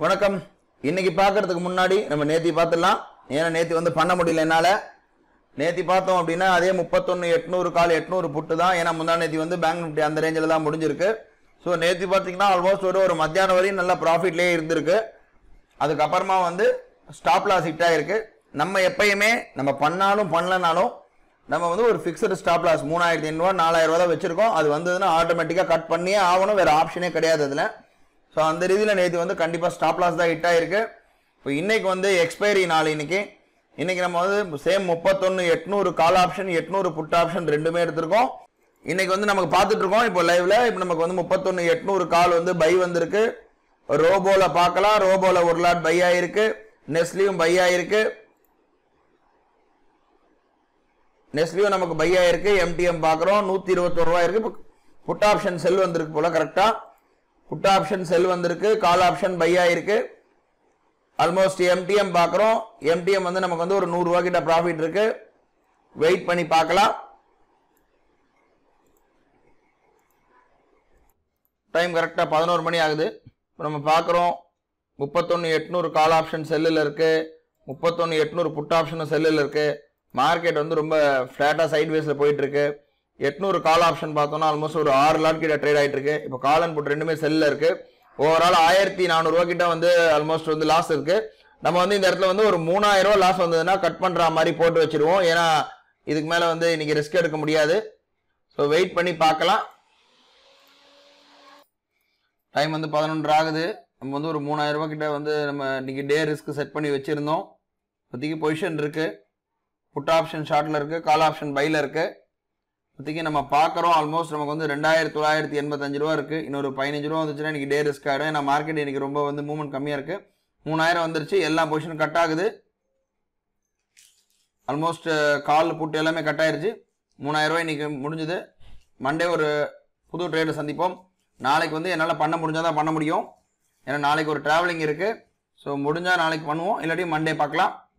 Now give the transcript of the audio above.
வணக்கம் இன்னைக்கு பார்க்கறதுக்கு முன்னாடி நம்ம நேத்தி பார்த்துடலாம் ஏன்னா நேத்தி வந்து பண்ண முடியல என்னால நேத்தி பார்த்தோம் அப்படின்னா அதே முப்பத்தொன்னு எட்நூறு கால் எட்நூறு புட்டு தான் ஏன்னா முந்தா நேத்தி வந்து பேங்க் நிஃப்டி அந்த ரேஞ்சில் தான் முடிஞ்சிருக்கு ஸோ நேத்தி பார்த்தீங்கன்னா ஆல்மோஸ்ட் ஒரு ஒரு மத்தியானம் வரையும் நல்ல ப்ராஃபிட்லேயே இருந்திருக்கு அதுக்கப்புறமா வந்து ஸ்டாப் லாஸ் ஹிட் ஆயிருக்கு நம்ம எப்பயுமே நம்ம பண்ணாலும் பண்ணலனாலும் நம்ம வந்து ஒரு ஃபிக்ஸ்டு ஸ்டாப் லாஸ் மூணாயிரத்தி ஐநூறுவா நாலாயிரம் ரூபா தான் வச்சிருக்கோம் அது வந்ததுன்னா ஆட்டோமேட்டிக்காக கட் பண்ணியே ஆகணும் வேற ஆப்ஷனே கிடையாது அதில் ஸோ அந்த ரீதியில் நேற்று வந்து கண்டிப்பாக ஸ்டாப் லாஸ் தான் ஹிட் ஆயிருக்கு இப்போ இன்னைக்கு வந்து எக்ஸ்பைரி நாள் இன்னைக்கு இன்னைக்கு நம்ம வந்து சேம் முப்பத்தொன்று எட்நூறு கால் ஆப்ஷன் எட்நூறு புட் ஆப்ஷன் ரெண்டுமே எடுத்திருக்கோம் இன்னைக்கு வந்து நமக்கு பார்த்துட்டு இருக்கோம் இப்போ லைவ்ல இப்போ நமக்கு வந்து முப்பத்தொன்று எட்நூறு கால் வந்து பை வந்திருக்கு ரோபோல பார்க்கலாம் ரோபோல ஒரு லாட் பை ஆயிருக்கு நெஸ்லியும் பை ஆயிருக்கு நெஸ்லியும் நமக்கு பை ஆயிருக்கு எம்டிஎம் பார்க்குறோம் நூற்றி இருபத்தொரு ரூபாய் இருக்கு இப்போ புட் ஆப்ஷன் செல் வந்திருக்கு போல கரெக்டாக புட் ஆப்ஷன் செல் வந்திருக்கு கால் ஆப்ஷன் பை ஆயிருக்கு ஆல்மோஸ்ட் எம்டிஎம் பார்க்குறோம் எம்டிஎம் வந்து நமக்கு வந்து ஒரு நூறுரூவா கிட்ட ப்ராஃபிட் இருக்கு வெயிட் பண்ணி பார்க்கலாம் டைம் கரெக்டாக பதினோரு மணி ஆகுது இப்போ நம்ம பார்க்குறோம் முப்பத்தொன்று எட்நூறு கால் ஆப்ஷன் செல்லில் இருக்கு முப்பத்தொன்று எட்நூறு புட் ஆப்ஷனும் செல்லில் இருக்கு மார்க்கெட் வந்து ரொம்ப ஃப்ளாட்டாக சைட் வேஸில் போயிட்டு இருக்கு எட்நூறு கால் ஆப்ஷன் பார்த்தோம்னா ஆல்மோஸ்ட் ஒரு ஆறு லாட் கிட்ட ட்ரேட் ஆயிட்டு இருக்கு இப்போ கால் அண்ட் புட் ரெண்டுமே செல்லில் இருக்கு ஓவரால் ஆயிரத்தி நானூறுரூவா கிட்ட வந்து ஆல்மோஸ்ட் வந்து லாஸ் இருக்கு நம்ம வந்து இந்த இடத்துல வந்து ஒரு மூணாயிரம் ரூபா லாஸ் வந்ததுன்னா கட் பண்ற மாதிரி போட்டு வச்சிருவோம் ஏன்னா இதுக்கு மேல வந்து இன்னைக்கு ரிஸ்க் எடுக்க முடியாது ஸோ வெயிட் பண்ணி பார்க்கலாம் டைம் வந்து பதினொன்று ஆகுது நம்ம வந்து ஒரு மூணாயிரம் ரூபாய் கிட்ட வந்து நம்ம இன்னைக்கு டே ரிஸ்க் செட் பண்ணி வச்சிருந்தோம் இப்போதைக்கு பொசிஷன் இருக்கு புட் ஆப்ஷன் ஷார்ட்ல இருக்கு கால் ஆப்ஷன் பைல இருக்கு இப்போதைக்கு நம்ம பார்க்குறோம் ஆல்மோஸ்ட் நமக்கு வந்து ரெண்டாயிரத்தி தொள்ளாயிரத்தி எண்பத்தஞ்சு ரூபா இருக்கு இன்னொரு பதினஞ்சு ரூபா வந்துச்சுன்னா இன்னைக்கு டே ரிஸ்க் ஆகிடும் ஏன்னா மார்க்கெட் இன்னைக்கு ரொம்ப வந்து மூவ்மெண்ட் கம்மியாக இருக்கு மூணாயிரம் வந்துருச்சு எல்லா பொசிஷனும் கட் ஆகுது ஆல்மோஸ்ட் கால் புட்டு எல்லாமே கட் ஆயிருச்சு மூணாயிரம் ரூபாய் இன்னைக்கு முடிஞ்சுது மண்டே ஒரு புது ட்ரேடு சந்திப்போம் நாளைக்கு வந்து என்னால் பண்ண முடிஞ்சால் தான் பண்ண முடியும் ஏன்னா நாளைக்கு ஒரு டிராவலிங் இருக்குது ஸோ முடிஞ்சால் நாளைக்கு பண்ணுவோம் இல்லாட்டி மண்டே பார்க்கலாம்